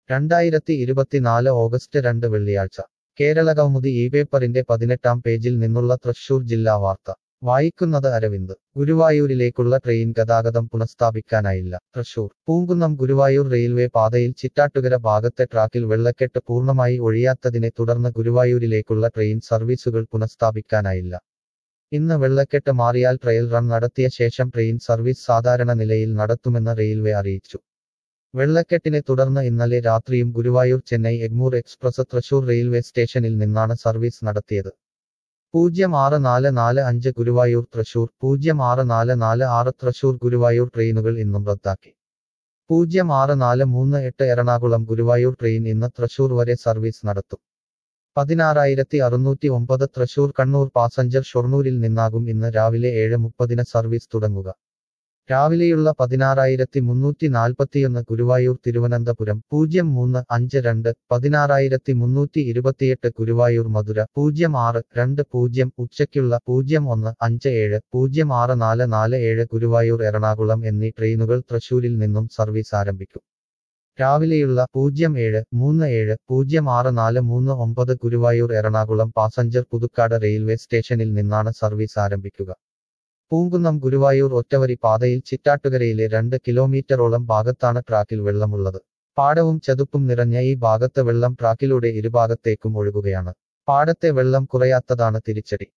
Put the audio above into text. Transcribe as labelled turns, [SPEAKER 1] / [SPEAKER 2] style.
[SPEAKER 1] രണ്ടായിരത്തി ഇരുപത്തിനാല് ഓഗസ്റ്റ് രണ്ട് വെള്ളിയാഴ്ച കേരളകൗമുദി ഈ പേപ്പറിന്റെ പതിനെട്ടാം പേജിൽ നിന്നുള്ള തൃശൂർ ജില്ലാ വാർത്ത വായിക്കുന്നത് അരവിന്ദ് ഗുരുവായൂരിലേക്കുള്ള ട്രെയിൻ ഗതാഗതം പുനഃസ്ഥാപിക്കാനായില്ല തൃശൂർ പൂങ്കുന്നം ഗുരുവായൂർ റെയിൽവേ പാതയിൽ ചിറ്റാട്ടുകര ഭാഗത്തെ ട്രാക്കിൽ വെള്ളക്കെട്ട് പൂർണ്ണമായി ഒഴിയാത്തതിനെ തുടർന്ന് ഗുരുവായൂരിലേക്കുള്ള ട്രെയിൻ സർവീസുകൾ പുനഃസ്ഥാപിക്കാനായില്ല ഇന്ന് വെള്ളക്കെട്ട് മാറിയാൽ ട്രയൽ റൺ നടത്തിയ ശേഷം ട്രെയിൻ സർവീസ് സാധാരണ നിലയിൽ നടത്തുമെന്ന് റെയിൽവേ അറിയിച്ചു വെള്ളക്കെട്ടിനെ തുടർന്ന് ഇന്നലെ രാത്രിയും ഗുരുവായൂർ ചെന്നൈ എഗ്മൂർ എക്സ്പ്രസ് തൃശൂർ റെയിൽവേ സ്റ്റേഷനിൽ നിന്നാണ് സർവീസ് നടത്തിയത് പൂജ്യം ആറ് നാല് നാല് അഞ്ച് ഗുരുവായൂർ തൃശൂർ പൂജ്യം ആറ് നാല് നാല് ആറ് തൃശൂർ ഗുരുവായൂർ ട്രെയിനുകൾ ഇന്നും റദ്ദാക്കി പൂജ്യം ആറ് നാല് മൂന്ന് എട്ട് എറണാകുളം ഗുരുവായൂർ ട്രെയിൻ ഇന്ന് തൃശൂർ വരെ സർവീസ് നടത്തും പതിനാറായിരത്തി അറുന്നൂറ്റി ഒമ്പത് തൃശൂർ കണ്ണൂർ പാസഞ്ചർ ഷൊർണൂരിൽ നിന്നാകും ഇന്ന് രാവിലെ ഏഴ് മുപ്പതിന് സർവീസ് തുടങ്ങുക രാവിലെയുള്ള പതിനാറായിരത്തി മുന്നൂറ്റി നാൽപ്പത്തിയൊന്ന് ഗുരുവായൂർ തിരുവനന്തപുരം പൂജ്യം മൂന്ന് അഞ്ച് രണ്ട് പതിനാറായിരത്തി മുന്നൂറ്റി ഇരുപത്തിയെട്ട് ഗുരുവായൂർ മധുര പൂജ്യം ആറ് രണ്ട് പൂജ്യം ഉച്ചയ്ക്കുള്ള പൂജ്യം ഒന്ന് അഞ്ച് ഏഴ് പൂജ്യം ആറ് നാല് നാല് ഏഴ് ഗുരുവായൂർ എറണാകുളം എന്നീ ട്രെയിനുകൾ തൃശൂരിൽ നിന്നും സർവീസ് ആരംഭിക്കും രാവിലെയുള്ള പൂജ്യം ഏഴ് മൂന്ന് ഏഴ് പൂജ്യം ആറ് നാല് മൂന്ന് ഒമ്പത് ഗുരുവായൂർ എറണാകുളം പാസഞ്ചർ പുതുക്കാട് റെയിൽവേ സ്റ്റേഷനിൽ നിന്നാണ് സർവീസ് ആരംഭിക്കുക പൂങ്കുന്നം ഗുരുവായൂർ ഒറ്റവരി പാതയിൽ ചിറ്റാട്ടുകരയിലെ രണ്ട് കിലോമീറ്ററോളം ഭാഗത്താണ് ട്രാക്കിൽ വെള്ളമുള്ളത് പാടവും ചതുപ്പും നിറഞ്ഞ ഈ ഭാഗത്ത് വെള്ളം ട്രാക്കിലൂടെ ഇരുഭാഗത്തേക്കും ഒഴുകുകയാണ് പാടത്തെ വെള്ളം കുറയാത്തതാണ് തിരിച്ചടി